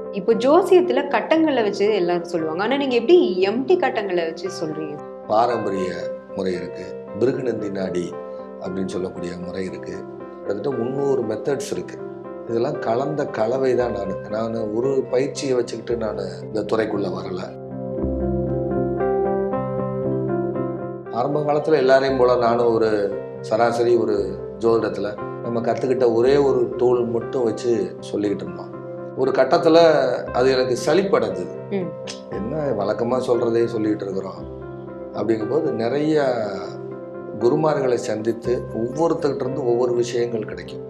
இப்போ ஜோசியத்துல கட்டங்களை வச்சு எல்லாரும் சொல்லுவாங்க ஆனா நீங்க எப்படி எம்டி கட்டங்களை வச்சு சொல்றீங்க பாரம்பரிய முறை இருக்கு பிருகுநந்தி நாடி அப்படின்னு சொல்லக்கூடிய முறை இருக்கு கிட்டத்தட்ட முந்நூறு மெத்தட்ஸ் இருக்கு இதெல்லாம் கலந்த கலவை தான் நான் நான் ஒரு பயிற்சியை வச்சுக்கிட்டு நான் இந்த துறைக்குள்ள வரல ஆரம்ப காலத்தில் எல்லாரையும் போல நானும் ஒரு சராசரி ஒரு ஜோதிடத்தில் நம்ம கற்றுக்கிட்ட ஒரே ஒரு டூல் மட்டும் வச்சு சொல்லிக்கிட்டு இருந்தோம் ஒரு கட்டத்தில் அது எனக்கு சலிப்படைஞ்சது ம். என்ன வழக்கமாக சொல்கிறதே சொல்லிக்கிட்டு இருக்கிறோம் அப்படிங்கும்போது நிறைய குருமார்களை சந்தித்து ஒவ்வொருத்தர்கிட்ட இருந்து ஒவ்வொரு விஷயங்கள் கிடைக்கும்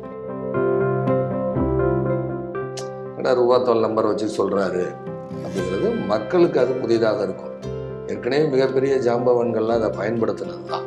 ஏன்னா ரூபா தோல் நம்பர் வச்சு சொல்கிறாரு அப்படிங்கிறது மக்களுக்கு அது புதிதாக இருக்கும் ஏற்கனவே மிகப்பெரிய ஜாம்பவன்கள்லாம் அதை பயன்படுத்தினது தான்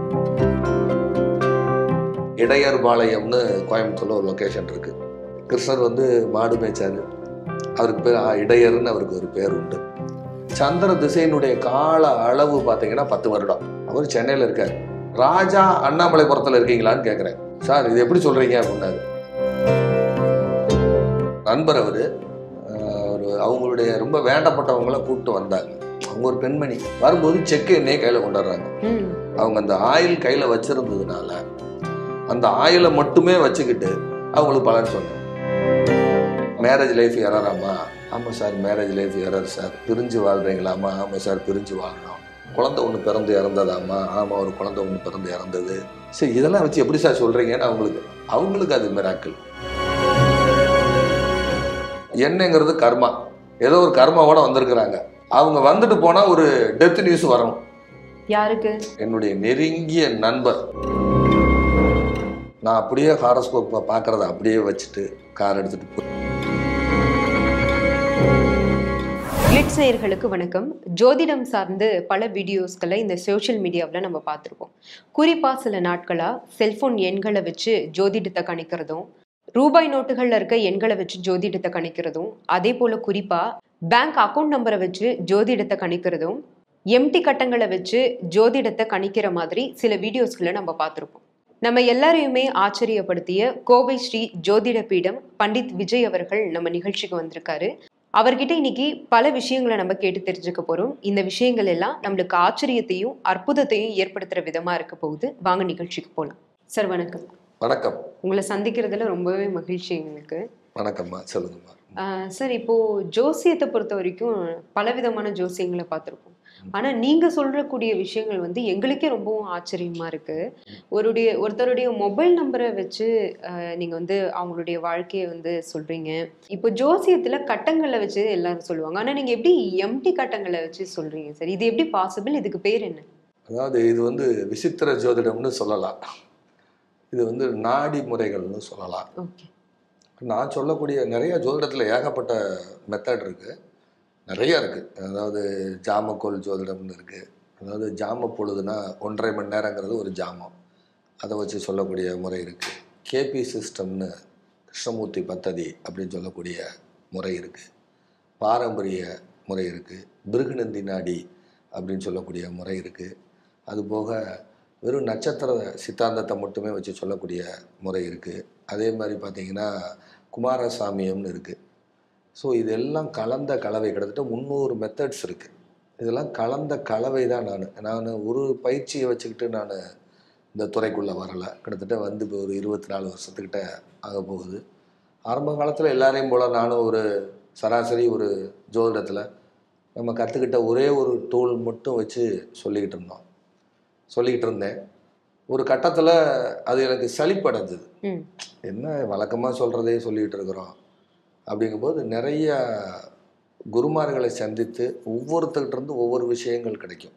இடையர் பாளையம்னு கோயம்புத்தூர்ல ஒரு லொக்கேஷன் இருக்கு கிருஷ்ணர் வந்து மாடு மேய்ச்சாரு அவருக்கு பேர் ஆ, இடையர்னு அவருக்கு ஒரு பேர் உண்டு சந்திர திசையினுடைய கால அளவு பார்த்தீங்கன்னா பத்து வருடம் அவர் சென்னையில் இருக்கார் ராஜா அண்ணாமலைபுரத்தில் இருக்கீங்களான்னு கேட்குறேன் சார் இது எப்படி சொல்றீங்க அப்படின்னாரு நண்பர் அவர் ஒரு அவங்களுடைய ரொம்ப வேண்டப்பட்டவங்கள கூப்பிட்டு வந்தாங்க அவங்க ஒரு பெண்மணி வரும்போது செக்கு எண்ணெயை கையில் கொண்டு வர்றாங்க ம். அவங்க அந்த ஆயில் கையில் வச்சிருந்ததுனால அந்த ஆயிலை மட்டுமே வச்சுக்கிட்டு அவங்களுக்கு பலன் சொன்னேன் மேரேஜ் லைஃப் எறறாமா ஆமாம் sir marriage life error sir பிரிஞ்சு வாழ்றீங்களாமா ஆமாம் சார் பிரிஞ்சு வாழ்றோம் குழந்தை ஒன்று பிறந்து இறந்ததாமா ஆமாம் ஒரு குழந்தை ஒன்று பிறந்து இறந்தது சரி இதெல்லாம் வச்சு எப்படி சார் சொல்கிறீங்கன்னு அவங்களுக்கு அவங்களுக்கு அது மிராக்கள் என்னங்கிறது கர்மா ஏதோ ஒரு கர்மாவோட வந்திருக்கிறாங்க அவங்க வந்துட்டு போனால் ஒரு டெத் நியூஸ் வரும் யாருக்கு என்னுடைய நெருங்கிய நண்பர் நான் அப்படியே ஹாரோஸ்கோப் பார்க்கறத அப்படியே வச்சுட்டு கார் எடுத்துட்டு போய் கிளிட்ஸ் நேயர்களுக்கு வணக்கம் ஜோதிடம் சார்ந்து பல வீடியோஸ்களை இந்த சோஷியல் மீடியாவில் நம்ம பார்த்துருப்போம் குறிப்பாக சில நாட்களாக செல்போன் எண்களை வச்சு ஜோதிடத்தை கணிக்கிறதும் ரூபாய் நோட்டுகளில் இருக்க எண்களை வச்சு ஜோதிடத்தை கணிக்கிறதும் அதே போல் குறிப்பாக பேங்க் அக்கௌண்ட் நம்பரை வச்சு ஜோதிடத்தை கணிக்கிறதும் எம்டி கட்டங்களை வச்சு ஜோதிடத்தை கணிக்கிற மாதிரி சில வீடியோஸ்களை நம்ம பார்த்துருப்போம் நம்ம எல்லாரையுமே ஆச்சரியப்படுத்திய கோவை ஸ்ரீ ஜோதிட பீடம் பண்டித் விஜய் அவர்கள் நம்ம நிகழ்ச்சிக்கு வந்திருக்காரு அவர்கிட்ட இன்னைக்கு பல விஷயங்களை நம்ம கேட்டு தெரிஞ்சுக்க போறோம் இந்த விஷயங்கள் எல்லாம் நம்மளுக்கு ஆச்சரியத்தையும் அற்புதத்தையும் ஏற்படுத்துற விதமா இருக்க போகுது வாங்க நிகழ்ச்சிக்கு போகலாம் சார் வணக்கம் வணக்கம் உங்களை சந்திக்கிறதுல ரொம்பவே மகிழ்ச்சி எங்களுக்கு வணக்கம்மா சொல்லுங்கம்மா ஆஹ் சார் இப்போ ஜோசியத்தை பொறுத்த வரைக்கும் பலவிதமான ஜோசியங்களை பார்த்துருப்போம் ஆனா நீங்க சொல்றக்கூடிய விஷயங்கள் வந்து எங்களுக்கே ரொம்பவும் ஆச்சரியமா இருக்கு ஒருடைய ஒருத்தருடைய மொபைல் நம்பரை வச்சு ஆஹ் நீங்க வந்து அவங்களுடைய வாழ்க்கையை வந்து சொல்றீங்க இப்போ ஜோசியத்துல கட்டங்களை வச்சு எல்லாரும் சொல்லுவாங்க ஆனா நீங்க எப்படி எம்டி கட்டங்களை வச்சு சொல்றீங்க சார் இது எப்படி பாசிபிள் இதுக்கு பேர் என்ன அதாவது இது வந்து விசித்திர ஜோதிடம்னு சொல்லலாம் இது வந்து நாடி முறைகள்னு சொல்லலாம் ஓகே நான் சொல்லக்கூடிய நிறைய ஜோதிடத்தில் ஏகப்பட்ட மெத்தட் இருக்குது நிறைய இருக்குது அதாவது ஜாமக்கோல் ஜோதிடம்னு இருக்குது அதாவது ஜாம பொழுதுனா ஒன்றரை மணி நேரங்கிறது ஒரு ஜாமம் அதை வச்சு சொல்லக்கூடிய முறை இருக்குது கேபி சிஸ்டம்னு கிருஷ்ணமூர்த்தி பத்ததி அப்படின்னு சொல்லக்கூடிய முறை இருக்குது பாரம்பரிய முறை இருக்குது பிருகுநந்தி நாடி அப்படின்னு சொல்லக்கூடிய முறை இருக்குது அதுபோக வெறும் நட்சத்திர சித்தாந்தத்தை மட்டுமே வச்சு சொல்லக்கூடிய முறை இருக்குது அதே மாதிரி பார்த்தீங்கன்னா குமாரசாமியம்னு இருக்குது ஸோ இதெல்லாம் கலந்த கலவை கிட்டத்தட்ட முந்நூறு மெத்தட்ஸ் இருக்குது இதெல்லாம் கலந்த கலவை தான் நான் நான் ஒரு பயிற்சியை வச்சுக்கிட்டு நான் இந்த துறைக்குள்ளே வரலை கிட்டத்தட்ட வந்து இப்போ ஒரு இருபத்தி நாலு வருஷத்துக்கிட்ட ஆக போகுது ஆரம்ப காலத்தில் எல்லாரையும் போல் நானும் ஒரு சராசரி ஒரு ஜோதிடத்தில் நம்ம கற்றுக்கிட்ட ஒரே ஒரு டூல் மட்டும் வச்சு சொல்லிக்கிட்டு இருந்தோம் சொல்லிக்கிட்டு இருந்தேன் ஒரு கட்டத்தில் அது எனக்கு சலிப்படைஞ்சது ம் என்ன வழக்கமாக சொல்கிறதே சொல்லிக்கிட்டு இருக்கிறோம் அப்படிங்கும்போது நிறைய குருமார்களை சந்தித்து ஒவ்வொருத்தர்கிட்ட இருந்து ஒவ்வொரு விஷயங்கள் கிடைக்கும்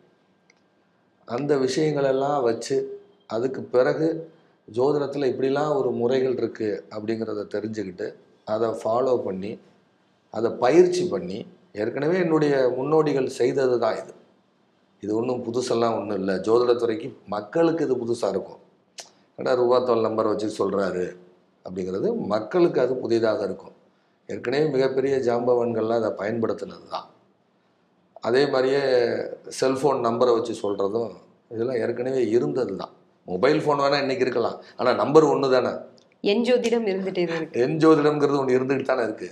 அந்த விஷயங்களெல்லாம் வச்சு அதுக்கு பிறகு ஜோதிடத்தில் இப்படிலாம் ஒரு முறைகள் இருக்குது அப்படிங்கிறத தெரிஞ்சுக்கிட்டு அதை ஃபாலோ பண்ணி அதை பயிற்சி பண்ணி ஏற்கனவே என்னுடைய முன்னோடிகள் செய்தது தான் இது இது ஒன்றும் புதுசெல்லாம் ஒன்றும் இல்லை ஜோதிடத்துறைக்கு மக்களுக்கு இது புதுசாக இருக்கும் ஏன்னா ரூபா தோல் நம்பர் வச்சு சொல்கிறாரு அப்படிங்கிறது மக்களுக்கு அது புதிதாக இருக்கும் ஏற்கனவே மிகப்பெரிய ஜாம்பவன்கள்லாம் அதை பயன்படுத்தினது தான் அதே மாதிரியே செல்ஃபோன் நம்பரை வச்சு சொல்கிறதும் இதெல்லாம் ஏற்கனவே இருந்தது தான் மொபைல் ஃபோன் வேணால் இன்றைக்கி இருக்கலாம் ஆனால் நம்பர் ஒன்று தானே என் ஜோதிடம் இருந்துட்டே தான் இருக்கு என் ஜோதிடம்ங்கிறது ஒன்று இருந்துகிட்டு தானே இருக்குது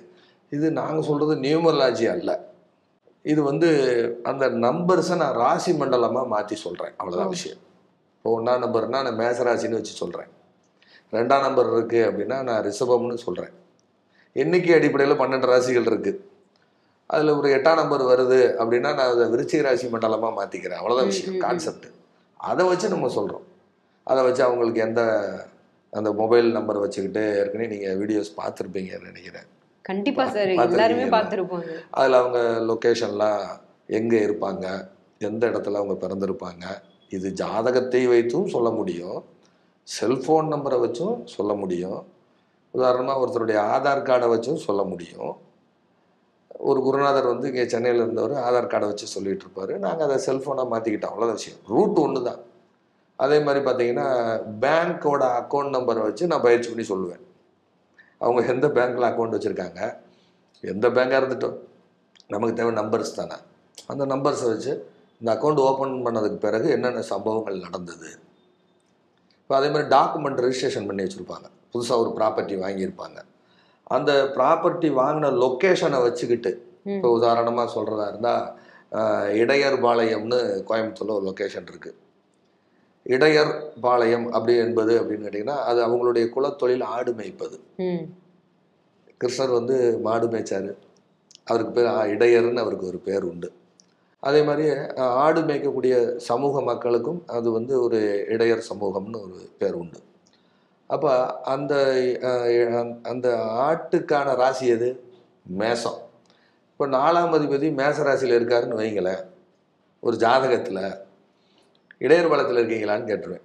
இது நாங்கள் சொல்கிறது நியூமராலஜி அல்ல இது வந்து அந்த நம்பர்ஸை நான் ராசி மண்டலமாக மாற்றி சொல்கிறேன் அவ்வளோதான் ஓ. விஷயம் இப்போ ஒன்றாம் நம்பர்னா நான் மேசராசின்னு வச்சு சொல்கிறேன் ரெண்டாம் நம்பர் இருக்குது அப்படின்னா நான் ரிஷபம்னு சொல்கிறேன் எண்ணிக்கை அடிப்படையில் பன்னெண்டு ராசிகள் இருக்குது அதில் ஒரு எட்டாம் நம்பர் வருது அப்படின்னா நான் அதை விருச்சிக ராசி மண்டலமாக மாற்றிக்கிறேன் அவ்வளோதான் ம், விஷயம் ம், ம். கான்செப்ட் அதை வச்சு நம்ம சொல்கிறோம் அதை வச்சு அவங்களுக்கு எந்த அந்த மொபைல் நம்பர் வச்சுக்கிட்டு ஏற்கனவே நீங்கள் வீடியோஸ் பார்த்துருப்பீங்கன்னு நினைக்கிறேன் கண்டிப்பா சார் பார்த்திருக்கீங்களா? எல்லாருமே பார்த்துருப்போங்க அதில் அவங்க லொக்கேஷன்லாம் எங்கே இருப்பாங்க எந்த இடத்துல அவங்க பிறந்திருப்பாங்க இது ஜாதகத்தை வைத்தும் சொல்ல முடியும் செல்ஃபோன் நம்பரை வச்சும் சொல்ல முடியும் உதாரணமாக ஒருத்தருடைய ஆதார் கார்டை வச்சும் சொல்ல முடியும் ஒரு குருநாதர் வந்து இங்கே சென்னையில் இருந்தவர் ஆதார் கார்டை வச்சு சொல்லிட்டு இருப்பாரு நாங்கள் அதை செல்ஃபோனாக மாற்றிக்கிட்டோம் அவ்வளோதான் விஷயம் ரூட் ஒன்று தான் அதே மாதிரி பார்த்தீங்கன்னா பேங்க்கோட அக்கௌண்ட் நம்பரை வச்சு நான் பயிற்சி பண்ணி சொல்லுவேன் அவங்க எந்த பேங்க்கில் அக்கௌண்ட் வச்சுருக்காங்க எந்த பேங்காக இருந்துட்டோம் நமக்கு தேவை நம்பர்ஸ் தானே அந்த நம்பர்ஸை வச்சு இந்த அக்கௌண்ட் ஓப்பன் பண்ணதுக்கு பிறகு என்னென்ன சம்பவங்கள் நடந்தது இப்போ அதே மாதிரி டாக்குமெண்ட் ரெஜிஸ்ட்ரேஷன் பண்ணி வச்சுருப்பாங்க புதுசாக ஒரு ப்ராப்பர்ட்டி வாங்கியிருப்பாங்க அந்த ப்ராப்பர்ட்டி வாங்கின லொக்கேஷனை வச்சுக்கிட்டு ம். இப்போ உதாரணமாக சொல்கிறதா இருந்தால் இடையர் பாளையம்னு கோயம்புத்தூரில் ஒரு லொக்கேஷன் இருக்குது இடையர் பாளையம் அப்படி என்பது அப்படின்னு கேட்டிங்கன்னா அது அவங்களுடைய குலத்தொழில் ஆடு மேய்ப்பது ம் கிருஷ்ணர் வந்து மாடு மேய்ச்சாரு அவருக்கு பேர் ஆ- இடையர்னு அவருக்கு ஒரு பேர் உண்டு அதே மாதிரி அஹ், ஆடு மேய்க்கக்கூடிய சமூக மக்களுக்கும் அது வந்து ஒரு இடையர் சமூகம்னு ஒரு பேர் உண்டு அப்போ அந்த அஹ், அந்த ஆட்டுக்கான ராசி எது மேசம் இப்போ நாலாம் அதிபதி மேச ராசியில் இருக்காருன்னு வைங்களேன் ஒரு ஜாதகத்தில் இடையர் பலத்தில் இருக்கீங்களான்னு கேட்டுருவேன்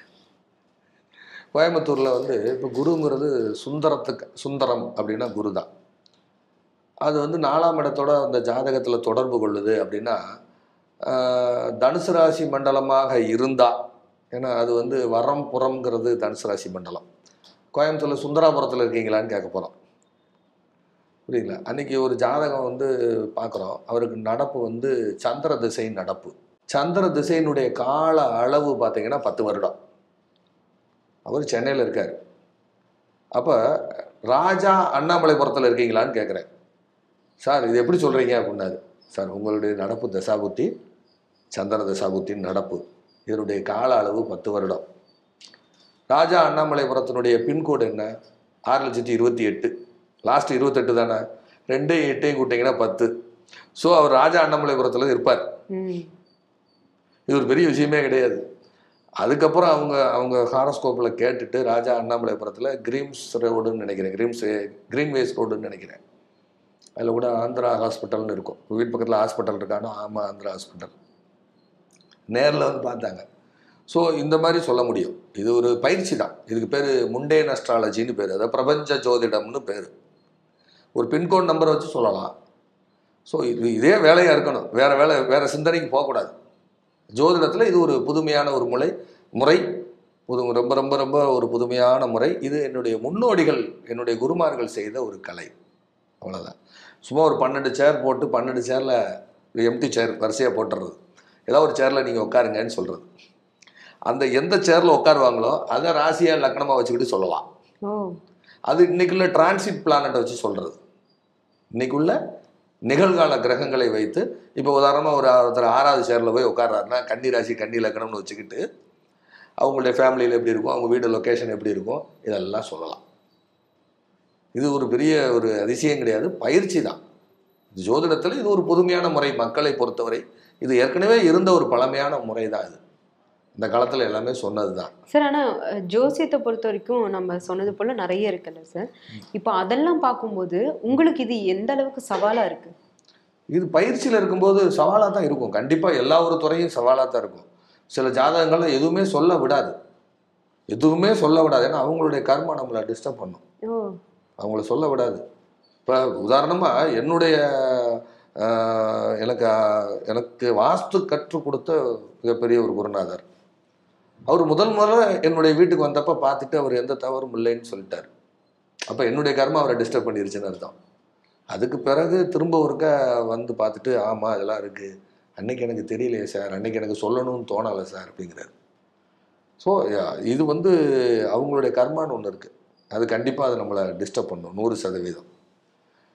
கோயம்புத்தூரில் வந்து இப்போ குருங்கிறது சுந்தரத்துக்கு சுந்தரம் அப்படின்னா குரு தான் அது வந்து நாலாம் இடத்தோட அந்த ஜாதகத்தில் தொடர்பு கொள்ளுது அப்படின்னா ஆஹ், தனுசு ராசி மண்டலமாக இருந்தா ஏன்னா அது வந்து வரம் புறம்ங்கிறது தனுசு ராசி மண்டலம் கோயம்புத்தூரில் சுந்தராபுரத்தில் இருக்கீங்களான்னு கேட்க போகிறோம் புரியுங்களா அன்னைக்கு ஒரு ஜாதகம் வந்து பார்க்குறோம் அவருக்கு நடப்பு வந்து சந்திர திசை நடப்பு சந்திர திசையினுடைய கால அளவு பார்த்தீங்கன்னா பத்து வருடம் அவர் சென்னையில் இருக்கார் அப்போ ராஜா அண்ணாமலைபுரத்தில் இருக்கீங்களான்னு கேட்குறேன் சார் இது எப்படி சொல்கிறீங்க அப்படின்னாரு சார் உங்களுடைய நடப்பு தசாபுத்தி சந்திர தசாபுத்தின் நடப்பு இதனுடைய கால அளவு பத்து வருடம் ராஜா அண்ணாமலைபுரத்தினுடைய பின்கோடு என்ன ஆறு லட்சத்தி இருபத்தி எட்டு லாஸ்ட் இருபத்தெட்டு தானே ரெண்டையும் எட்டையும் கூட்டிங்கன்னா பத்து ஸோ அவர் ராஜா அண்ணாமலைபுரத்தில் இருப்பார் ம் இது ஒரு பெரிய விஷயமே கிடையாது அதுக்கப்புறம் அவங்க அவங்க ஹாரோஸ்கோப்பில் கேட்டுட்டு ராஜா அண்ணாமலைபுரத்தில் கிரீம்ஸ் ரோடுன்னு நினைக்கிறேன் கிரீம்ஸ் கிரீன்வேஸ் ரோடுன்னு நினைக்கிறேன் அதில் கூட ஆந்திரா ஹாஸ்பிட்டல்னு இருக்கும் வீட்டு பக்கத்தில் ஹாஸ்பிட்டல் இருக்கானோ ஆமாம் ஆந்திரா ஹாஸ்பிட்டல் நேரில் வந்து பார்த்தாங்க ஸோ இந்த மாதிரி சொல்ல முடியும் இது ஒரு பயிற்சி தான் இதுக்கு பேர் முண்டேன் அஸ்ட்ராலஜின்னு பேர் அதாவது பிரபஞ்ச ஜோதிடம்னு பேர் ஒரு பின்கோட் நம்பரை வச்சு சொல்லலாம் ஸோ இது இதே வேலையாக இருக்கணும் வேறு வேலை வேறு சிந்தனைக்கு போகக்கூடாது ஜோதிடத்தில் இது ஒரு புதுமையான ஒரு முறை முறை புது ரொம்ப ரொம்ப ரொம்ப ஒரு புதுமையான முறை இது என்னுடைய முன்னோடிகள் என்னுடைய குருமார்கள் செய்த ஒரு கலை அவ்வளோதான் சும்மா ஒரு பன்னெண்டு சேர் போட்டு பன்னெண்டு சேரில் எம்டி சேர் வரிசையாக போட்டுறது ஏதோ ஒரு சேரில் நீங்கள் உட்காருங்கன்னு சொல்கிறது அந்த எந்த சேரில் உட்காருவாங்களோ அதை ராசியாக லக்னமாக வச்சுக்கிட்டு சொல்லலாம் ஓ அது இன்னைக்குள்ள டிரான்சிட் பிளானட்டை வச்சு சொல்கிறது இன்னைக்குள்ள நிகழ்கால கிரகங்களை வைத்து இப்போ உதாரணமாக ஒரு ஒருத்தர் ஆறாவது சேரில் போய் உட்கார்றாருன்னா கன்னி ராசி கன்னி லக்னம்னு வச்சுக்கிட்டு அவங்களுடைய ஃபேமிலியில் எப்படி இருக்கும் அவங்க வீடு லொக்கேஷன் எப்படி இருக்கும் இதெல்லாம் சொல்லலாம் இது ஒரு பெரிய ஒரு அதிசயம் கிடையாது பயிற்சி தான் ஜோதிடத்தில் இது ஒரு புதுமையான முறை மக்களை பொறுத்தவரை இது ஏற்கனவே இருந்த ஒரு பழமையான முறை தான் இது இந்த காலத்தில் எல்லாமே சொன்னது தான் சார் ஆனா அஹ், ஜோசியத்தை பொறுத்த வரைக்கும் நம்ம சொன்னது போல நிறைய இருக்குல்ல சார் இப்போ அதெல்லாம் பார்க்கும்போது உங்களுக்கு இது எந்த அளவுக்கு சவாலா இருக்கு இது பயிற்சியில் இருக்கும்போது சவாலாக தான் இருக்கும் கண்டிப்பாக எல்லா ஒரு துறையும் சவாலாக தான் இருக்கும் சில ஜாதகங்களை எதுவுமே சொல்ல விடாது எதுவுமே சொல்ல விடாது ஏன்னா அவங்களுடைய கர்மா நம்மளை டிஸ்டர்ப் பண்ணும் ஓ அவங்கள சொல்ல விடாது இப்போ உதாரணமாக என்னுடைய ஆஹ், எனக்கு ஆஹ், எனக்கு வாஸ்து கற்றுக் கொடுத்த மிகப்பெரிய ஒரு குருநாதர் அவர் முதல் முதல்ல என்னுடைய வீட்டுக்கு வந்தப்போ பார்த்துட்டு அவர் எந்த தவறும் இல்லைன்னு சொல்லிட்டார் அப்போ என்னுடைய கர்மா அவரை டிஸ்டர்ப் பண்ணிருச்சுன்னு அர்த்தம் அதுக்கு பிறகு திரும்ப ஒருக்க வந்து பார்த்துட்டு ஆமாம் இதெல்லாம் இருக்குது அன்னைக்கு எனக்கு தெரியலையே சார் அன்னைக்கு எனக்கு சொல்லணும்னு தோணலை சார் அப்படிங்கிறார் ஸோ இது வந்து அவங்களுடைய கர்மான்னு ஒன்று இருக்குது அது கண்டிப்பாக அது நம்மளை டிஸ்டர்ப் பண்ணும் நூறு சதவீதம்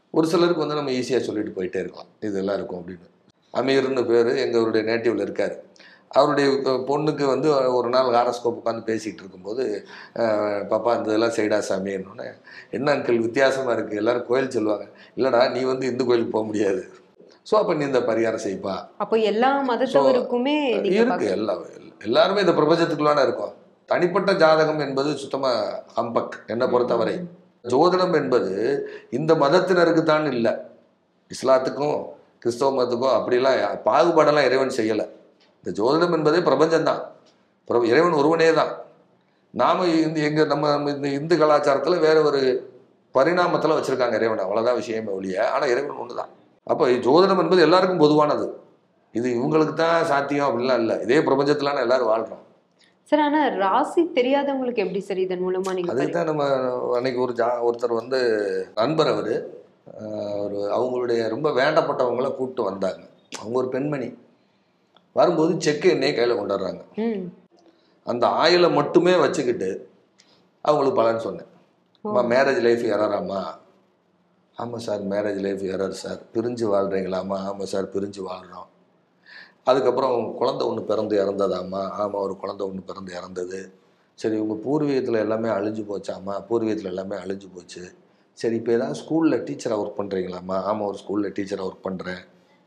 ஒரு சிலருக்கு வந்து நம்ம ஈஸியாக சொல்லிட்டு போயிட்டே இருக்கலாம் இதெல்லாம் இருக்கும் அப்படின்னு அமீர்னு பேர் எங்களுடைய நேட்டிவ்ல இருக்கார் அவருடைய அஹ், பொண்ணுக்கு வந்து ஒரு நாள் ஹாரஸ்கோப் உட்காந்து பேசிகிட்டு இருக்கும்போது அஹ், பாப்பா இந்த இதெல்லாம் சைடா சாமின்னு என்ன அங்கிள் வித்தியாசமாக இருக்குது எல்லாரும் கோயில் சொல்லுவாங்க இல்லைடா நீ வந்து இந்து கோயிலுக்கு போக முடியாது ஸோ அப்போ நீ இந்த பரிகாரம் செய்ப்பா அப்போ எல்லா மதத்தவருக்குமே நீங்க இருக்கு பார்க்க- எல்லா எல்லாருமே இந்த பிரபஞ்சத்துக்குள்ளான இருக்கும் தனிப்பட்ட ஜாதகம் என்பது சுத்தமா ஹம்பக் என்னை பொறுத்தவரை ஜோதிடம் என்பது இந்த மதத்தினருக்கு தான் இல்லை இஸ்லாத்துக்கும் கிறிஸ்தவ மதத்துக்கும் அப்படிலாம் பாகுபாடெல்லாம் இறைவன் செய்யலை இந்த ஜோதிடம் என்பதே பிரபஞ்சம்தான் பிர- இறைவன் ஒருவனே தான் நாம இந்த எங்க நம்ம இந்த இந்து கலாச்சாரத்தில் வேற ஒரு பரிணாமத்தில் வச்சிருக்காங்க இறைவன் அவ்வளோதான் விஷயமே ஒழிய ஆனால் இறைவன் ஒன்று தான் அப்போ ஜோதிடம் என்பது எல்லாருக்கும் பொதுவானது இது இவங்களுக்கு தான் சாத்தியம் அப்படிலாம் இல்லை இதே பிரபஞ்சத்திலான எல்லாரும் வாழ்றோம் சார் ஆனா ராசி தெரியாதவங்களுக்கு எப்படி சார் இதன் மூலமா நீங்க அதுக்கு தான் நம்ம அன்னைக்கு ஒரு ஜா ஒருத்தர் வந்து நண்பர் அவர் ஒரு அவங்களுடைய ரொம்ப வேண்டப்பட்டவங்கள கூப்பிட்டு வந்தாங்க அவங்க ஒரு பெண்மணி வரும்போது செக்கு எண்ணெயை கையில் கொண்டு வர்றாங்க ம் அந்த ஆயிலை மட்டுமே வச்சுக்கிட்டு அவங்களுக்கு பலன் சொன்னேன் அம்மா மேரேஜ் லைஃப் எறறாம்மா ஆமாம் sir marriage life error sir பிரிஞ்சு வாழ்கிறீங்களாம்மா ஆமாம் சார் பிரிஞ்சு வாழ்கிறோம் அதுக்கப்புறம் குழந்தை ஒன்று பிறந்து இறந்ததாம்மா ஆமாம் ஒரு குழந்தை ஒன்று பிறந்து இறந்தது சரி உங்கள் பூர்வீகத்தில் எல்லாமே அழிஞ்சு போச்சாம்மா பூர்வீகத்தில் எல்லாமே அழிஞ்சு போச்சு சரி இப்போ ஏதாவது ஸ்கூலில் டீச்சராக ஒர்க் பண்ணுறீங்களாம்மா ஆமாம் ஒரு ஸ்கூலில் டீச்சராக ஒர்க் பண்ணுறேன்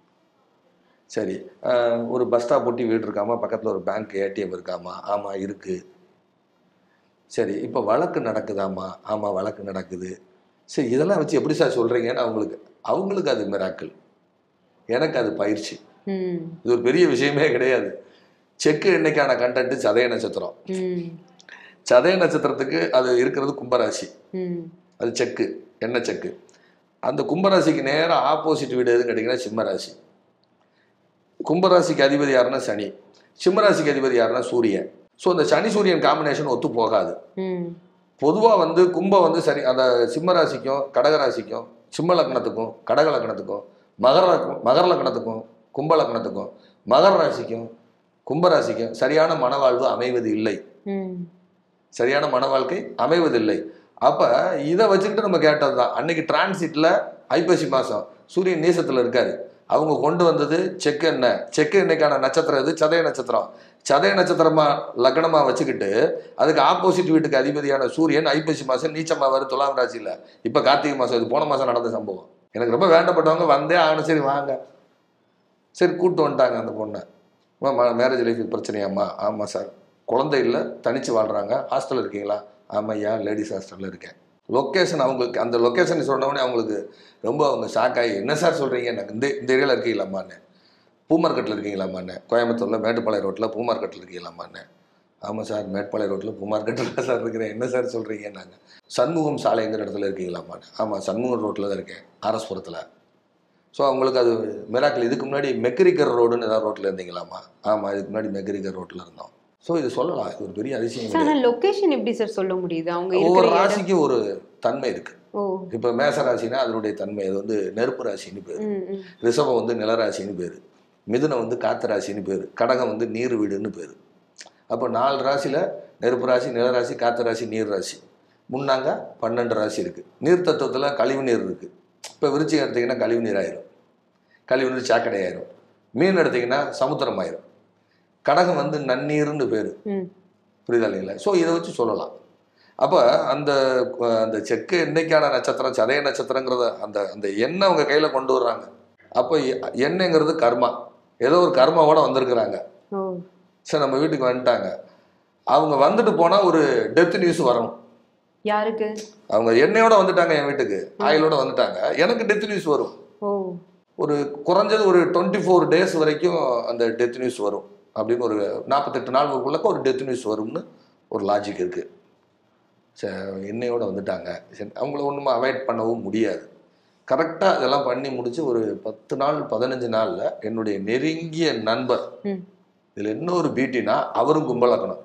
சரி ஆஹ், ஒரு பஸ் ஸ்டாப் ஒட்டி வீடு இருக்காமா பக்கத்தில் ஒரு பேங்க் ஏடிஎம் இருக்காமா ஆமாம் இருக்குது சரி இப்போ வழக்கு நடக்குதாம்மா ஆமாம் வழக்கு நடக்குது சரி இதெல்லாம் வச்சு எப்படி சார் சொல்கிறீங்கன்னு அவங்களுக்கு அவங்களுக்கு அது மிராக்கள் எனக்கு அது பயிற்சி ம் இது ஒரு பெரிய விஷயமே கிடையாது செக்கு எண்ணிக்கான கண்டென்ட் சதய நட்சத்திரம் ம் சதய நட்சத்திரத்துக்கு அது இருக்கிறது கும்பராசி ம் அது செக்கு எண்ணெய் செக்கு அந்த கும்பராசிக்கு நேராக ஆப்போசிட் வீடு எதுன்னு கேட்டிங்கன்னா சிம்மராசி கும்பராசிக்கு அதிபதி யாருன்னா சனி சிம்மராசிக்கு அதிபதி யாருன்னா சூரியன் ஸோ அந்த சனி சூரியன் காம்பினேஷன் ஒத்து போகாது ம் பொதுவாக வந்து கும்பம் வந்து சரி அந்த சிம்ம ராசிக்கும் கடக ராசிக்கும் சிம்ம லக்னத்துக்கும் கடக லக்னத்துக்கும் மகர லக்ன- மகர லக்னத்துக்கும் கும்ப லக்னத்துக்கும் மகர ராசிக்கும் கும்ப ராசிக்கும் சரியான மனவாழ்வு அமைவது இல்லை ம் சரியான மன வாழ்க்கை அமைவதில்லை அப்போ இதை வச்சுக்கிட்டு நம்ம கேட்டது தான் அன்னைக்கு டிரான்சிட்டில் ஐப்பசி மாதம் சூரியன் நீசத்தில் இருக்காரு அவங்க கொண்டு வந்தது செக்கு எண்ணெய் செக்கு எண்ணெய்க்கான நட்சத்திரம் இது சதய நட்சத்திரம் சதய நட்சத்திரமா லக்னமா வச்சுக்கிட்டு அதுக்கு ஆப்போசிட் வீட்டுக்கு அதிபதியான சூரியன் ஐப்பசி மாதம் நீச்சமா வரும் துலாம் ராசியில் இப்போ கார்த்திகை மாதம் இது போன மாதம் நடந்த சம்பவம் எனக்கு ரொம்ப வேண்டப்பட்டவங்க வந்தே ஆகணும் சரி வாங்க சரி கூப்பிட்டு வந்துட்டாங்க அந்த பொண்ணை மேரேஜ் லைஃப் பிரச்சனையாம்மா ஆமாம் சார் குழந்தை இல்லை தனிச்சு வாழ்கிறாங்க ஹாஸ்டல் இருக்கீங்களா ஆமாம் ஐயா லேடிஸ் ஹாஸ்டலில் இருக்கேன் லொக்கேஷன் அவங்களுக்கு அந்த லொக்கேஷன் சொன்னவொடனே அவங்களுக்கு ரொம்ப அவங்க ஷாக் ஆகி என்ன சார் சொல்கிறீங்க எனக்கு இந்த இந்த ஏரியாவில் இருக்கீங்களாம்மான்னு பூ மார்க்கெட்டில் இருக்கீங்களாம்மாண்ணே கோயம்புத்தூரில் மேட்டுப்பாளையம் ரோட்டில் பூ மார்க்கெட்டில் இருக்கீங்களாம்மாண்ணே ஆமாம் சார் மேட்டுப்பாளையம் ரோட்டில் பூ மார்க்கெட்டில் சார் இருக்கிறேன் என்ன சார் சொல்கிறீங்க நாங்கள் சண்முகம் சாலைங்கிற இடத்துல இருக்கீங்களாம்மாண்ணே ஆமாம் சண்முகம் ரோட்டில் தான் இருக்கேன் ஆர்எஸ்புரத்தில் ஸோ அவங்களுக்கு அது மிராக்கிள் இதுக்கு முன்னாடி மெக்ரிக்கர் ரோடுன்னு ஏதாவது ரோட்டில் இருந்தீங்களாமா ஆமாம் இதுக்கு முன்னாடி மெக்ரிக்கர் ரோட்டில் இருந்தோம் ஸோ இது சொல்லலாம் இது ஒரு பெரிய அதிசயம் சார் கிடையாது ஆனா லொகேஷன் எப்படி சார் சொல்ல முடியுது அவங்க ஒவ்வொரு இருக்கிற இடம் ராசிக்கும் ஒரு தன்மை இருக்கு ஓ இப்போ மேச ராசினா அதனுடைய தன்மை அது வந்து நெருப்பு ராசின்னு பேர் ம் ம் ரிஷபம் வந்து நிலராசின்னு பேர் மிதுனம் வந்து காத்து ராசின்னு பேர் கடகம் வந்து நீர் வீடுன்னு பேர் அப்போ நாலு ராசியில் நெருப்பு ராசி நிலராசி காத்து ராசி நீர் ராசி முன்னாங்க பன்னெண்டு ராசி இருக்குது நீர் தத்துவத்தில் கழிவு நீர் இருக்குது இப்போ விருச்சிகம் எடுத்திங்கன்னா கழிவு நீர் ஆயிரும் கழிவு நீர் சாக்கடை ஆயிரும் மீன் எடுத்திங்கன்னா சமுத்திரம் ஆயிரும் கடகம் வந்து நன்னீர்னு பேர் ம் புரியுதா இல்லைங்களா ஸோ இதை வச்சு சொல்லலாம் அப்போ அந்த அஹ், அந்த செக்கு என்னைக்கான நட்சத்திரம் சதய நட்சத்திரங்கிறத அந்த அந்த எண்ணெய் அவங்க கையில் கொண்டு வர்றாங்க அப்போ எ- எண்ணெய்ங்கிறது கர்மா ஏதோ ஒரு கர்மாவோட வந்திருக்கிறாங்க ஓ சரி நம்ம வீட்டுக்கு வந்துட்டாங்க அவங்க வந்துட்டு போனால் ஒரு டெத் நியூஸ் வரணும் யாருக்கு அவங்க எண்ணெயோட வந்துட்டாங்க என் வீட்டுக்கு ஆயிலோட வந்துட்டாங்க எனக்கு டெத் நியூஸ் வரும் ஓ ஒரு குறைஞ்சது ஒரு டுவெண்ட்டி ஃபோர் டேஸ் வரைக்கும் அந்த டெத் நியூஸ் வரும் அப்படின்னு ஒரு நாற்பத்தெட்டு நாளுக்குள்ளக்க ஒரு டெத் நியூஸ் வரும்னு ஒரு லாஜிக் இருக்குது சரி என்னையோட வந்துட்டாங்க சரி அவங்கள ஒன்றும் அவாய்ட் பண்ணவும் முடியாது கரெக்டாக இதெல்லாம் பண்ணி முடிச்சு ஒரு பத்து நாள் பதினஞ்சு நாளில் என்னுடைய நெருங்கிய நண்பர் ம் இதில் இன்னொரு பியூட்டினா அவரும் கும்பலக்கணும்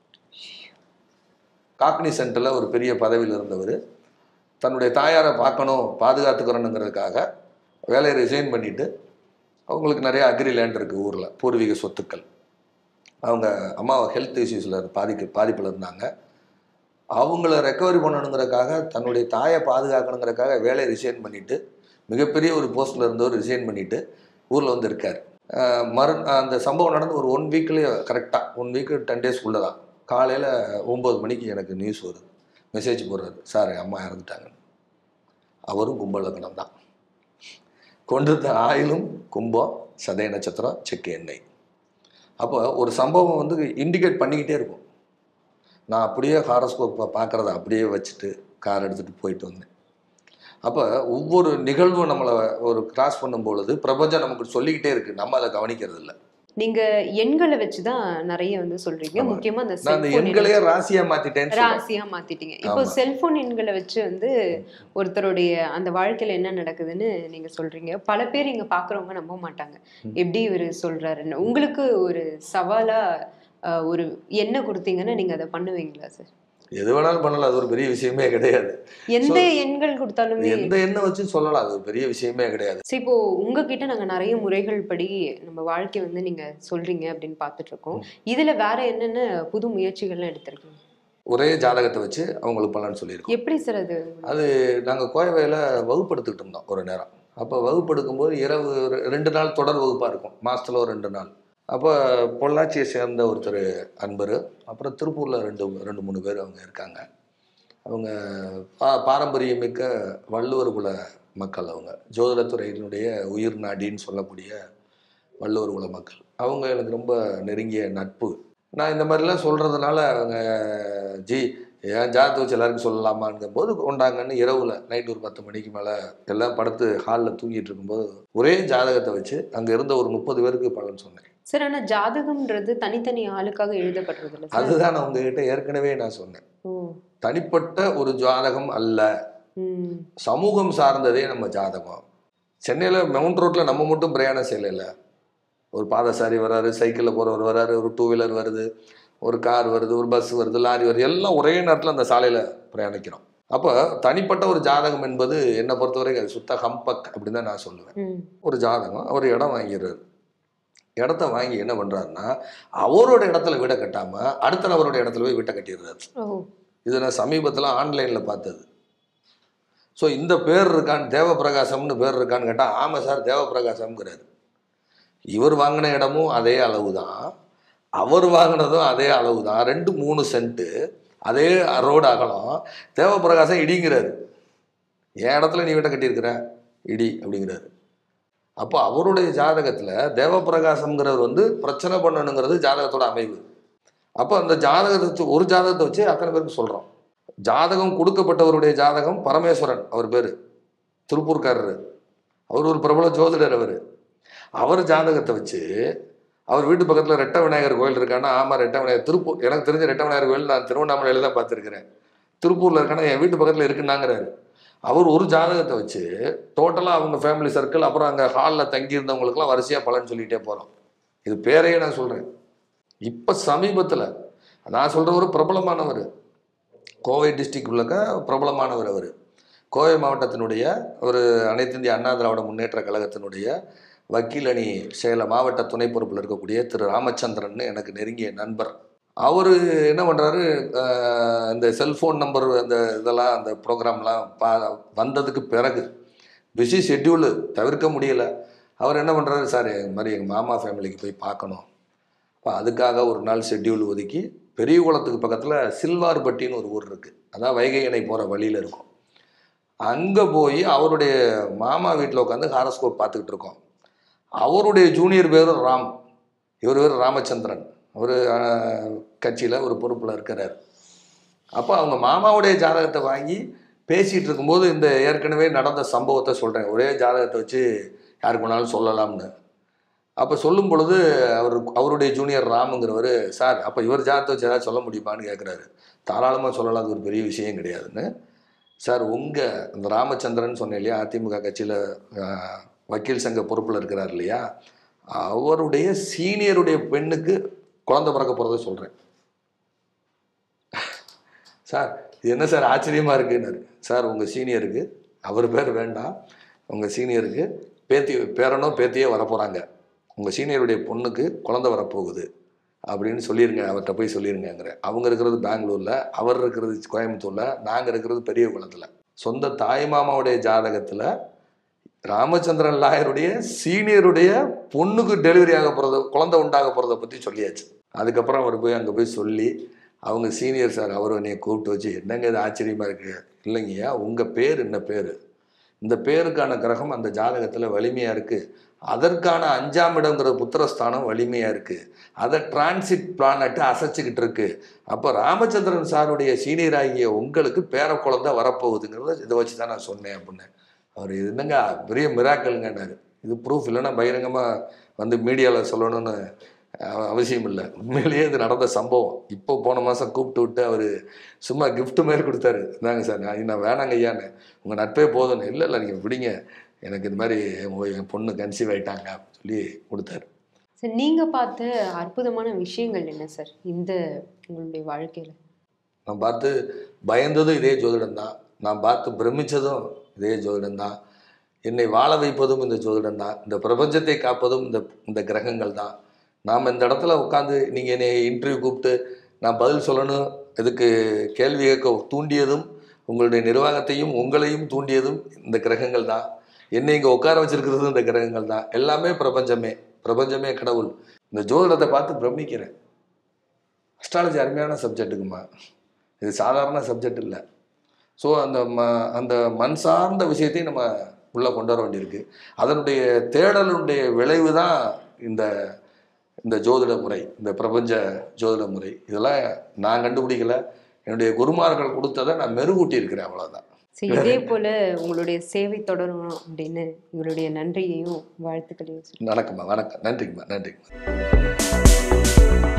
காக்னி சென்டரில் ஒரு பெரிய பதவியில் இருந்தவர் தன்னுடைய தாயாரை பார்க்கணும் பாதுகாத்துக்கிறணுங்கிறதுக்காக வேலையை ரிசைன் பண்ணிட்டு அவங்களுக்கு நிறைய அக்ரி லேண்ட் இருக்குது ஊரில் பூர்வீக சொத்துக்கள் அவங்க அம்மா ஹெல்த் இஷ்யூஸில் பாதிக்க பாதிப்பில் இருந்தாங்க அவங்கள ரெக்கவரி பண்ணணுங்கிறதுக்காக தன்னுடைய தாயை பாதுகாக்கணுங்கிறதுக்காக வேலையை ரிசைன் பண்ணிட்டு மிகப்பெரிய ஒரு போஸ்ட்டில் இருந்தவர் ரிசைன் பண்ணிட்டு ஊரில் வந்து இருக்கார் அஹ் மறு அந்த சம்பவம் நடந்து ஒரு ஒன் வீக்லேயே கரெக்டாக ஒன் வீக்கு டென் டேஸ்க்குள்ளே தான் காலையில் ஒம்பது மணிக்கு எனக்கு நியூஸ் வருது மெசேஜ் போடுறாரு சார் என் அம்மா இறந்துட்டாங்க அவரும் கும்பலக்கணம் தான் கொண்டிருந்த ஆயிலும் கும்பம் சதய நட்சத்திரம் செக்கு எண்ணெய் அப்போ ஒரு சம்பவம் வந்து இண்டிகேட் பண்ணிக்கிட்டே இருக்கும் நான் அப்படியே ஹாரோஸ்கோப்பை பார்க்குறத அப்படியே வச்சுட்டு கார் எடுத்துகிட்டு போயிட்டு வந்தேன் அப்போ ஒவ்வொரு நிகழ்வும் நம்மளை ஒரு கிராஸ் பண்ணும் பொழுது பிரபஞ்சம் நமக்கு சொல்லிக்கிட்டே இருக்குது நம்ம அதை கவனிக்கிறது இல்லை நீங்க எண்களை வச்சுதான் நிறைய வந்து சொல்றீங்க ஆமா. முக்கியமா அந்த நான் அந்த செல்போன் எண்களையே ராசியாக மாற்றிட்டேன்னு சொல்றேன். ராசியா மாத்திட்டீங்க இப்போ ஆமா. செல்போன் எண்களை வச்சு வந்து ஒருத்தருடைய அந்த வாழ்க்கையில என்ன நடக்குதுன்னு நீங்க சொல்றீங்க பல பேர் இங்க பாக்குறவங்க நம்ப மாட்டாங்க ம். எப்படி இவரு சொல்றாருன்னு உங்களுக்கு ஒரு சவாலா அஹ், ஒரு என்ன கொடுத்தீங்கன்னா நீங்க அதை பண்ணுவீங்களா சார் எது வேணாலும் பண்ணலாம் அது ஒரு பெரிய விஷயமே கிடையாது எந்த எண்கள் கொடுத்தாலுமே எந்த எண்ணெய் வச்சு சொல்லலாம் அது ஒரு பெரிய விஷயமே கிடையாது சரி இப்போ உங்ககிட்ட நாங்க நிறைய முறைகள் படி நம்ம வாழ்க்கை வந்து நீங்க சொல்றீங்க அப்படின்னு பார்த்துட்டு இருக்கோம் இதுல வேற என்னென்ன புது முயற்சிகள்லாம் எடுத்திருக்கீங்க ஒரே ஜாதகத்தை வச்சு அவங்களுக்கு பலன் சொல்லியிருக்கோம் எப்படி சார் அது அது நாங்கள் கோயவையில் வகுப்படுத்திக்கிட்டு இருந்தோம் ஒரு நேரம் அப்போ வகுப்பெடுக்கும்போது இரவு ஒரு ரெண்டு நாள் தொடர் வகுப்பாக இருக்கும் மாதத்தில் ஒரு ரெண்டு நாள் அப்போ பொள்ளாச்சியை சேர்ந்த ஒருத்தர் அன்பர் அப்புறம் திருப்பூரில் ரெண்டு ரெண்டு மூணு பேர் அவங்க இருக்காங்க அவங்க பா பாரம்பரியமிக்க வள்ளுவர் குல மக்கள் அவங்க ஜோதிடத்துறையினுடைய உயிர் நாடின்னு சொல்லக்கூடிய வள்ளுவர் குல மக்கள் அவங்க எனக்கு ரொம்ப நெருங்கிய நட்பு நான் இந்த மாதிரிலாம் சொல்கிறதுனால அவங்க ஜி ஏன் ஜாதகத்தை வச்சு எல்லாருக்கும் சொல்லலாமாங்கும் போது கொண்டாங்கன்னு இரவில் நைட் ஒரு பத்து மணிக்கு மேலே எல்லாம் படுத்து ஹாலில் தூங்கிட்டு இருக்கும்போது ஒரே ஜாதகத்தை வச்சு அங்கே இருந்த ஒரு முப்பது பேருக்கு பலன் சொன்னேன் சார் ஆனா ஜாதகம்ன்றது தனித்தனி ஆளுக்காக எழுதப்படுறது இல்லை சார் அதுதான் நான் உங்ககிட்ட ஏற்கனவே நான் சொன்னேன் ஓ தனிப்பட்ட ஒரு ஜாதகம் அல்ல ம் சமூகம் சார்ந்ததே நம்ம ஜாதகம் சென்னையில் மவுண்ட் ரோட்டில் நம்ம மட்டும் பிரயாணம் செய்யலைல்ல ஒரு பாதசாரி வராரு சைக்கிளில் போகிறவர் வராரு ஒரு டூ வீலர் வருது ஒரு கார் வருது ஒரு பஸ் வருது லாரி வருது எல்லாம் ஒரே நேரத்தில் அந்த சாலையில் பிரயாணிக்கிறோம் அப்போ தனிப்பட்ட ஒரு ஜாதகம் என்பது என்னை பொறுத்தவரைக்கும் அது சுத்த ஹம்பக் அப்படின்னு தான் நான் சொல்லுவேன் ம் ஒரு ஜாதகம் அவர் இடம் வாங்கிடுறாரு இடத்த வாங்கி என்ன பண்ணுறாருன்னா அவரோட இடத்துல வீடை கட்டாமல் அடுத்த நபரோட இடத்துல போய் வீட்டை கட்டிடுறாரு ஓ இது நான் சமீபத்தில் ஆன்லைனில் பார்த்தது ஸோ இந்த பேர் இருக்கான்னு தேவப்பிரகாசம்னு பேர் இருக்கான்னு கேட்டால் ஆமாம் சார் தேவப்பிரகாசம்ங்கிறாரு இவர் வாங்கின இடமும் அதே அளவு தான் அவர் வாங்கினதும் அதே அளவு தான் ரெண்டு மூணு சென்ட்டு அதே ரோடு அகலம் தேவப்பிரகாசம் இடிங்கிறாரு என் இடத்துல நீ வீட்டை கட்டியிருக்கிற இடி அப்படிங்கிறாரு அப்போ அவருடைய ஜாதகத்தில் தேவப்பிரகாசம்ங்கிறவர் வந்து பிரச்சனை பண்ணணுங்கிறது ஜாதகத்தோட அமைவு அப்போ அந்த ஜாதகத்தை வச்சு- ஒரு ஜாதகத்தை வச்சு அத்தனை பேருக்கு சொல்கிறோம் ஜாதகம் கொடுக்கப்பட்டவருடைய ஜாதகம் பரமேஸ்வரன் அவர் பேர் திருப்பூர்காரர் அவர் ஒரு பிரபல ஜோதிடர் அவர் அவர் ஜாதகத்தை வச்சு அவர் வீட்டு பக்கத்தில் ரெட்ட விநாயகர் கோயில் இருக்கான்னா ஆமாம் ரெட்ட விநாயகர் திருப்பூர் எனக்கு தெரிஞ்ச ரெட்ட விநாயகர் கோயில் நான் திருவண்ணாமலையில் தான் பார்த்துருக்கிறேன் திருப்பூரில் இருக்கானா என் வீட்டு பக்கத்தில் இருக்குன்னாங்கிறாரு அவர் ஒரு ஜாதகத்தை வச்சு டோட்டலாக அவங்க ஃபேமிலி சர்க்கிள் அப்புறம் அங்கே ஹாலில் தங்கியிருந்தவங்களுக்குலாம் வரிசையாக பலன் சொல்லிகிட்டே போகிறோம் இது பேரையே நான் சொல்கிறேன் இப்போ சமீபத்தில் நான் சொல்கிற ஒரு பிரபலமானவர் கோவை டிஸ்ட்ரிக்ட் உள்ளக்க பிரபலமானவர் அவர் கோவை மாவட்டத்தினுடைய ஒரு அனைத்து இந்திய அண்ணா திராவிட முன்னேற்ற கழகத்தினுடைய வக்கீல் அணி சேல மாவட்ட துணை பொறுப்பில் இருக்கக்கூடிய திரு ராமச்சந்திரன் எனக்கு நெருங்கிய நண்பர் அவர் என்ன பண்ணுறாரு இந்த செல்ஃபோன் நம்பர் அந்த இதெல்லாம் அந்த ப்ரோக்ராம்லாம் பா வந்ததுக்கு பிறகு பிஸி ஷெட்யூலு தவிர்க்க முடியலை அவர் என்ன பண்ணுறாரு சார் இந்த மாதிரி எங்கள் மாமா ஃபேமிலிக்கு போய் பார்க்கணும் அப்போ அதுக்காக ஒரு நாள் ஷெட்யூல் ஒதுக்கி பெரியகுளத்துக்கு பக்கத்தில் சில்வார்பட்டின்னு ஒரு ஊர் இருக்குது அதான் வைகை அணை போகிற வழியில் இருக்கும் அங்கே போய் அவருடைய மாமா வீட்டில் உட்காந்து ஹாரஸ்கோப் பார்த்துக்கிட்டு இருக்கோம் அவருடைய ஜூனியர் பேர் ராம் இவர் பேர் ராமச்சந்திரன் அவர் கட்சியில் ஒரு பொறுப்பில் இருக்கிறார் அப்போ அவங்க மாமாவுடைய ஜாதகத்தை வாங்கி பேசிகிட்டு இருக்கும்போது இந்த ஏற்கனவே நடந்த சம்பவத்தை சொல்கிறேன் ஒரே ஜாதகத்தை வச்சு யாருக்கு வேணாலும் சொல்லலாம்னு அப்போ சொல்லும் பொழுது அவர் அவருடைய ஜூனியர் ராமுங்கிறவர் சார் அப்போ இவர் ஜாதகத்தை வச்சு ஏதாவது சொல்ல முடியுமான்னு கேட்குறாரு தாராளமாக சொல்லலாம் அது ஒரு பெரிய விஷயம் கிடையாதுன்னு சார் உங்கள் இந்த ராமச்சந்திரன் சொன்னேன் இல்லையா அதிமுக கட்சியில் வக்கீல் சங்க பொறுப்பில் இருக்கிறார் இல்லையா அவருடைய சீனியருடைய பெண்ணுக்கு குழந்தை பிறக்க போகிறத சொல்கிறேன் சார் இது என்ன சார் ஆச்சரியமாக இருக்குன்னாரு சார் உங்கள் சீனியருக்கு அவர் பேர் வேண்டாம் உங்கள் சீனியருக்கு பேத்தி பேரனோ பேத்தியோ வரப்போகிறாங்க உங்கள் சீனியருடைய பொண்ணுக்கு குழந்தை வரப்போகுது அப்படின்னு சொல்லிடுங்க அவர்கிட்ட போய் சொல்லிடுங்கங்கிற அவங்க இருக்கிறது பெங்களூரில் அவர் இருக்கிறது கோயம்புத்தூரில் நாங்கள் இருக்கிறது பெரிய குளத்தில் சொந்த தாய் மாமாவுடைய ஜாதகத்தில் ராமச்சந்திரன் லாயருடைய சீனியருடைய பொண்ணுக்கு டெலிவரி ஆக போகிறத குழந்தை உண்டாக போகிறத பற்றி சொல்லியாச்சு அதுக்கப்புறம் அவர் போய் அங்கே போய் சொல்லி அவங்க சீனியர் சார் அவர் என்னைய கூப்பிட்டு வச்சு என்னங்க இது ஆச்சரியமாக இருக்கு இல்லைங்கய்யா உங்கள் பேர் என்ன பேர் இந்த பேருக்கான கிரகம் அந்த ஜாதகத்தில் வலிமையாக இருக்குது அதற்கான அஞ்சாம் இடங்கிற புத்திரஸ்தானம் வலிமையாக இருக்குது அதை டிரான்சிட் பிளானட்டு அசைச்சிக்கிட்டு இருக்கு அப்போ ராமச்சந்திரன் சாருடைய சீனியர் ஆகிய உங்களுக்கு பேர குழந்தை வரப்போகுதுங்கிறத இதை வச்சு தான் நான் சொன்னேன் அப்படின்னு அவர் இது என்னங்க பெரிய மிராக்கல்ங்கன்னாரு இது ப்ரூஃப் இல்லைன்னா பகிரங்கமாக வந்து மீடியாவில் சொல்லணும்னு அவ- அவசியம் இல்லை உண்மையிலேயே இது நடந்த சம்பவம் இப்போ போன மாதம் கூப்பிட்டு விட்டு அவர் சும்மா gift மாதிரி கொடுத்தாரு இந்தாங்க சார் நான் நான் வேணாங்க ஐயான்னு உங்கள் நட்பே போதும்னு இல்லை இல்லை நீங்கள் விடுங்க எனக்கு இது மாதிரி உங்க- என் பொண்ணு கன்சீவ் ஆயிட்டாங்க அப்படின்னு சொல்லி கொடுத்தாரு சார் நீங்க பார்த்த அற்புதமான விஷயங்கள் என்ன சார் இந்த உங்களுடைய வாழ்க்கையில நான் பார்த்து பயந்ததும் இதே ஜோதிடம் தான் நான் பார்த்து பிரமிச்சதும் இதே ஜோதிடம் தான் என்னை வாழ வைப்பதும் இந்த ஜோதிடம் தான் இந்த பிரபஞ்சத்தை காப்பதும் இந்த இந்த கிரகங்கள் தான் நாம் இந்த இடத்துல உட்காந்து நீங்கள் என்னை இன்டர்வியூ கூப்பிட்டு நான் பதில் சொல்லணும் இதுக்கு கேள்வி கேட்க தூண்டியதும் உங்களுடைய நிர்வாகத்தையும் உங்களையும் தூண்டியதும் இந்த கிரகங்கள் தான் என்னை இங்கே உட்கார வச்சிருக்கிறதும் இந்த கிரகங்கள் தான் எல்லாமே பிரபஞ்சமே பிரபஞ்சமே கடவுள் இந்த ஜோதிடத்தை பார்த்து பிரமிக்கிறேன் அஸ்ட்ராலஜி அருமையான சப்ஜெக்ட்டுக்குமா இது சாதாரண சப்ஜெக்ட் இல்லை ஸோ அந்த ம அந்த மண் சார்ந்த விஷயத்தையும் நம்ம உள்ளே கொண்டு வர வேண்டியிருக்கு அதனுடைய தேடலுடைய விளைவு தான் இந்த இந்த ஜோதிட முறை இந்த பிரபஞ்ச ஜோதிட முறை இதெல்லாம் நான் கண்டுபிடிக்கல என்னுடைய குருமார்கள் கொடுத்ததை நான் மெருகூட்டி இருக்கிறேன் அவ்வளோதான் சரி இதே போல உங்களுடைய சேவை தொடரணும் அப்படின்னு உங்களுடைய நன்றியையும் வாழ்த்துக்களையும் சொல்லி வணக்கம்மா வணக்கம் நன்றிங்கம்மா நன்றிங்கம்மா